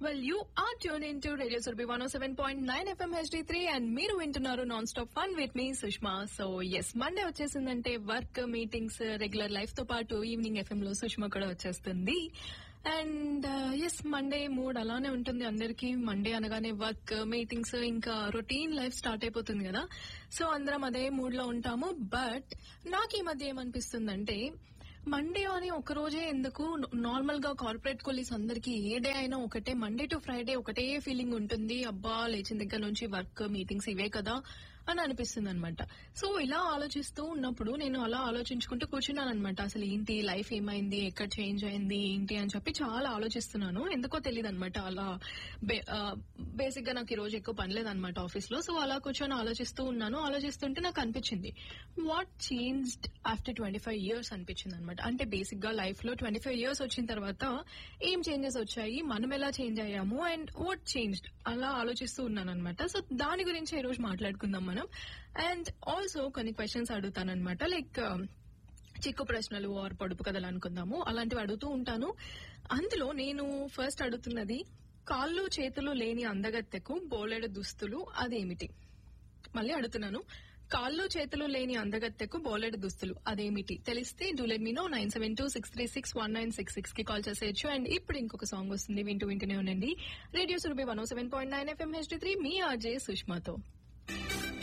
well you are tune in to radio Surabhi one seven point nine FM HD three and మీరు వింటున్నారు non stop fun with me Sushma so yes Monday వచ్చేసిందంటే work meetings regular life తో పాటు evening FM లో సుష్మా కూడా వచ్చేస్తుంది and yes Monday mood అలానే ఉంటుంది అందరికి మండే అనగానే వర్క్ మీటింగ్స్ ఇంకా రొటీన్ లైఫ్ స్టార్ట్ అయిపోతుంది కదా సో అందరం అదే మూడ్ లో ఉంటాము బట్ నాకు ఈ మధ్య ఏమనిపిస్తుందంటే మండే అని ఒక రోజే ఎందుకు నార్మల్ గా కార్పొరేట్ కొలీస్ అందరికి ఏ డే అయినా ఒకటే మండే టు ఫ్రైడే ఒకటే ఫీలింగ్ ఉంటుంది అబ్బా లేచిన దగ్గర నుంచి వర్క్ మీటింగ్స్ ఇవే కదా అని అనిపిస్తుంది అనమాట సో ఇలా ఆలోచిస్తూ ఉన్నప్పుడు నేను అలా ఆలోచించుకుంటూ కూర్చున్నాను అనమాట అసలు ఏంటి లైఫ్ ఏమైంది ఎక్కడ చేంజ్ అయింది ఏంటి అని చెప్పి చాలా ఆలోచిస్తున్నాను ఎందుకో తెలియదు అనమాట అలా బేసిక్ గా నాకు ఈ రోజు ఎక్కువ పని లేదనమాట ఆఫీస్ లో సో అలా కూర్చొని ఆలోచిస్తూ ఉన్నాను ఆలోచిస్తుంటే నాకు అనిపించింది what changed after twenty five years అనిపించింది అనమాట అంటే బేసిక్ గా లైఫ్ లో ట్వంటీ ఫైవ్ ఇయర్స్ వచ్చిన తర్వాత ఏం చేంజెస్ వచ్చాయి మనం ఎలా చేంజ్ అయ్యాము అండ్ వాట్ చేంజ్డ్ అలా ఆలోచిస్తూ ఉన్నాను అనమాట సో దాని గురించి ఈ రోజు మాట్లాడుకుందాం మనం అండ్ ఆల్సో కొన్ని క్వశ్చన్స్ అడుగుతానమాట లైక్ చిక్కు ప్రశ్నలు ఆర్ పొడుపు కథలు అనుకుందాము అలాంటివి అడుగుతూ ఉంటాను అందులో నేను ఫస్ట్ అడుగుతున్నది కాళ్ళు చేతులు లేని అందగత్తెకు బోలెడు దుస్తులు అదేమిటి మళ్ళీ అడుగుతున్నాను కాళ్ళు చేతులు లేని అందగత్తెకు బోలెడు దుస్తులు అదేమిటి తెలిస్తే do let me know nine seven two six three six one nine six six కి కాల్ చేసేయచ్చు అండ్ ఇప్పుడు ఇంకొక సాంగ్ వస్తుంది వింటూ వింటూనే ఉండండి radio Surabhi one seven point nine FM HD three మీ ఆర్జే సుష్మాతో